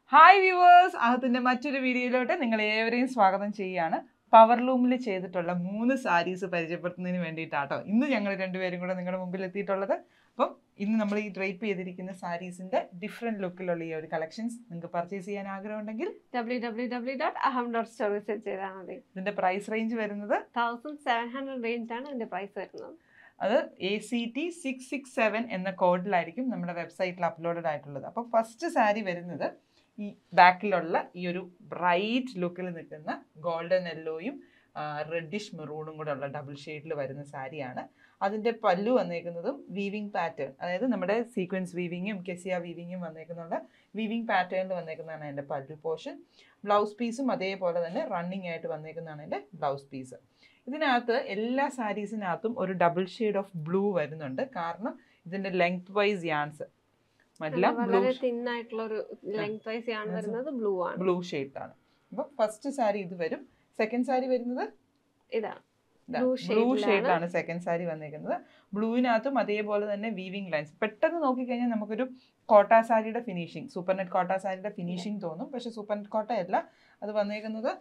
Hi viewers അഹത്തിന്റെ മറ്റൊരു വീഡിയോയിലോട്ട് നിങ്ങൾ ഏവരെയും സ്വാഗതം ചെയ്യുകയാണ് പവർ ലൂമിൽ ചെയ്തിട്ടുള്ള മൂന്ന് സാരീസ് പരിചയപ്പെടുത്തുന്നതിന് വേണ്ടിയിട്ടാട്ടോ ഇന്ന് ഞങ്ങൾ രണ്ടുപേരും കൂടെ നിങ്ങളുടെ മുമ്പിൽ എത്തിയിട്ടുള്ളത് അപ്പം ഇന്ന് നമ്മൾ ഈ ഡ്രൈപ്പ് ചെയ്തിരിക്കുന്ന സാരീസിന്റെ ഡിഫറെന്റ് ലുക്കിലുള്ള ഈ ഒരു കളക്ഷൻസ് നിങ്ങൾക്ക് പർച്ചേസ് ചെയ്യാൻ ആഗ്രഹമുണ്ടെങ്കിൽ W W W dot Aham dot store visit ചെയ്താൽ മതി ഇതിന്റെ പ്രൈസ് റേഞ്ച് വരുന്നത് തൗസൻഡ് സെവൻ ഹൺഡ്രഡ് റേഞ്ചാണ് ഇതിന്റെ പ്രൈസ് വരുന്നത് അത് A C T six six seven എന്ന കോഡിലായിരിക്കും നമ്മുടെ വെബ്സൈറ്റിൽ അപ്ലോഡഡ് ആയിട്ടുള്ളത് അപ്പോൾ ഫസ്റ്റ് സാരി വരുന്നത് ഈ ബാക്കിലുള്ള ഈ ഒരു ബ്രൈറ്റ് ലുക്കിൽ നിൽക്കുന്ന ഗോൾഡൻ യെല്ലോയും റെഡിഷ് മെറൂണും കൂടെ ഉള്ള ഡബിൾ ഷെയ്ഡിൽ വരുന്ന സാരിയാണ് അതിൻ്റെ പല്ലു വന്നേക്കുന്നതും വീവിങ് പാറ്റേൺ അതായത് നമ്മുടെ സീക്വൻസ് വീവിങ്ങും കെസിയ വീവിങ്ങും വന്നേക്കുന്നുള്ള വീവിങ് പാറ്റേണിൽ വന്നേക്കുന്നതാണ് അതിൻ്റെ പല്ലു പോർഷൻ ബ്ലൗസ് പീസും അതേപോലെ തന്നെ റണ്ണിങ് ആയിട്ട് വന്നേക്കുന്നതാണ് അതിൻ്റെ ബ്ലൗസ് പീസ് ഇതിനകത്ത് എല്ലാ സാരീസിനകത്തും ഒരു ഡബിൾ ഷെയ്ഡ് ഓഫ് ബ്ലൂ വരുന്നുണ്ട് കാരണം ഇതിന്റെ ലെങ്ത് വൈസ് യാൻസ് എല്ലാം ബ്ലൂ വളരെ തിൻ ആയിട്ടുള്ള ഒരു ലെങ്ത് വൈസ് ആണ് വരുന്നത് ബ്ലൂ ആണ് ബ്ലൂ ആണ് അപ്പോൾ ഫസ്റ്റ് സാരി ഇത് വരും സെക്കൻഡ് സാരി വരുന്നത് ഇതാണ് ബ്ലൂ Blue shade ഷെയ്ഡിലാണ് സെക്കൻഡ് സാരി വന്നിരിക്കുന്നത് ബ്ലൂവിനകത്തും അതേപോലെ തന്നെ വീവിംഗ് ലൈൻസ് പെട്ടെന്ന് നോക്കിക്കഴിഞ്ഞാൽ നമുക്കൊരു കോട്ട സാരിയുടെ ഫിനിഷിങ് സൂപ്പർ നെറ്റ് കോട്ട സാരിയുടെ ഫിനിഷിങ് തോന്നും പക്ഷെ സൂപ്പർ നെറ്റ് കോട്ട അല്ല അത് വന്നേക്കുന്നത്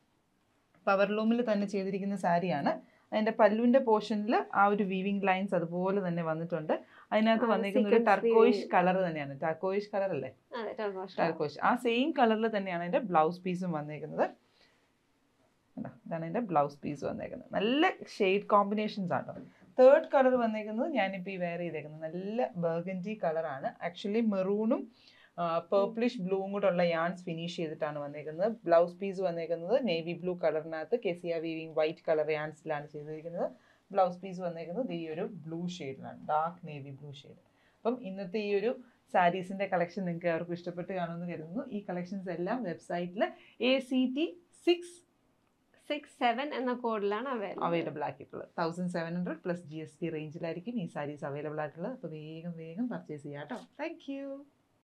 പവർ ലൂമിൽ തന്നെ ചെയ്തിരിക്കുന്ന സാരിയാണ് അതിന്റെ പല്ലുവിന്റെ പോർഷനിൽ ആ ഒരു വീവിംഗ് ലൈൻസ് അതുപോലെ തന്നെ വന്നിട്ടുണ്ട് അതിനകത്ത് ആ, വന്നിരിക്കുന്ന ഒരു sequence ടർക്കോയിഷ് weaving. കളർ തന്നെയാണ് ടർക്കോയിഷ് കളർ അല്ലേ അതെ ടർക്കോഷ് ടർക്കോയിഷ് ആ സെയിം കളറിൽ തന്നെയാണ് അതിന്റെ ബ്ലൗസ് പീസും വന്നേക്കുന്നത് കണ്ടോ? ഇതാണ് അതിന്റെ ബ്ലൗസ് പീസ് വന്നേക്കുന്നത് നല്ല ഷെയ്ഡ് കോമ്പിനേഷൻസ് ആണ് തേർഡ് കളർ വന്നേക്കുന്നത് ഞാനിപ്പോൾ ഈ വെയർ ചെയ്തേക്കുന്നത് നല്ല ബർഗൻജി കളറാണ് ആക്ച്വലി മെറൂണും പേർപ്പിളിഷ് ബ്ലൂവും കൂടെ ഉള്ള യാൺസ് ഫിനിഷ് ചെയ്തിട്ടാണ് വന്നേക്കുന്നത് ബ്ലൗസ് പീസ് വന്നേക്കുന്നത് നേവി ബ്ലൂ കളറിനകത്ത് കെസിയ വീവിങ് വൈറ്റ് കളർ യാൺസിലാണ് ചെയ്തിരിക്കുന്നത് ബ്ലൗസ് പീസ് വന്നേക്കുന്നത് ഈ ഒരു ബ്ലൂ ഷെയ്ഡിലാണ് ഡാർക്ക് നേവി ബ്ലൂ ഷെയ്ഡ് അപ്പം ഇന്നത്തെ ഈ ഒരു സാരീസിന്റെ കളക്ഷൻ നിങ്ങൾക്ക് അവർക്ക് ഇഷ്ടപ്പെട്ട് കാണുമെന്ന് കരുതുന്നു ഈ കളക്ഷൻസ് എല്ലാം വെബ്സൈറ്റിൽ A C T six six seven എന്ന കോഡിലാണ് അവൈലബിൾ അവൈലബിൾ ആക്കിയിട്ടുള്ളത് thousand seven hundred plus G S T റേഞ്ചിലായിരിക്കും ഈ സാരീസ് അവൈലബിൾ ആയിട്ടുള്ളത് അപ്പോൾ വേഗം വേഗം പർച്ചേസ് ചെയ്യാം കേട്ടോ താങ്ക് യു